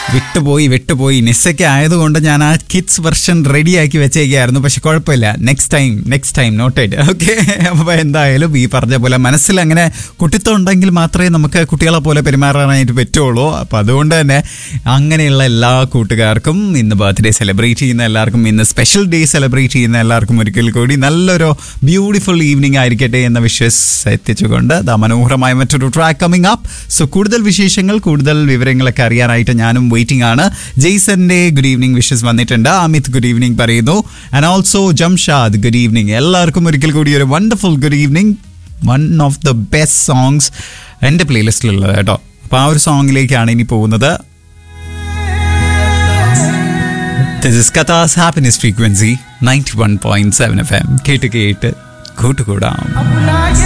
വിട്ടുപോയി വിട്ടുപോയി നിസ്സയ്ക്ക് ആയതുകൊണ്ട് ഞാൻ ആ കിഡ്സ് വെർഷൻ റെഡിയാക്കി വെച്ചേക്കായിരുന്നു പക്ഷെ കുഴപ്പമില്ല next time next time noted okay അപ്പോൾ എന്തായാലും ഈ പറഞ്ഞ പോലെ മനസ്സിൽ അങ്ങനെ കുട്ടിത്തം ഉണ്ടെങ്കിൽ മാത്രമേ നമുക്ക് കുട്ടികളെ പോലെ പെരുമാറാനായിട്ട് പറ്റുള്ളൂ അപ്പോൾ അതുകൊണ്ട് തന്നെ അങ്ങനെയുള്ള എല്ലാ കൂട്ടുകാർക്കും ഇന്ന് ബർത്ത്ഡേ സെലിബ്രേറ്റ് ചെയ്യുന്ന എല്ലാവർക്കും ഇന്ന് സ്പെഷ്യൽ ഡേ സെലിബ്രേറ്റ് ചെയ്യുന്ന എല്ലാവർക്കും ഒരിക്കൽ കൂടി നല്ലൊരു ബ്യൂട്ടിഫുൾ ഈവനിങ് ആയിരിക്കട്ടെ എന്ന വിശ്വസ് എത്തിച്ചുകൊണ്ട് ദാ മനോഹരമായ മറ്റൊരു ട്രാക്ക് കമ്മിങ് അപ്പ് സോ കൂടുതൽ വിശേഷങ്ങൾ കൂടുതൽ വിവരങ്ങളൊക്കെ അറിയാനായിട്ട് ഞാനും വെയിറ്റിംഗ് ആണ് ജെയ്സന്റെ ഗുഡ് ഈവനിങ് വിഷസ് വന്നിട്ടുണ്ട് അമിത് ഗുഡ് ഈവനിങ് പറയുന്നു and also Jamshad good evening എല്ലാവർക്കും ഒരിക്കൽ കൂടി ഒരു wonderful good evening one of the best songs എൻ്റെ പ്ലേലിസ്റ്റിലുള്ളത് കേട്ടോ അപ്പോൾ ആ ഒരു സോങ്ങിലേക്കാണ് ഇനി പോകുന്നത് ദിസ് ഇസ് കഥാസ് happiness frequency ninety one point seven F M കേട്ട് കേട്ട് കൂട്ടുകൂടാം Abuna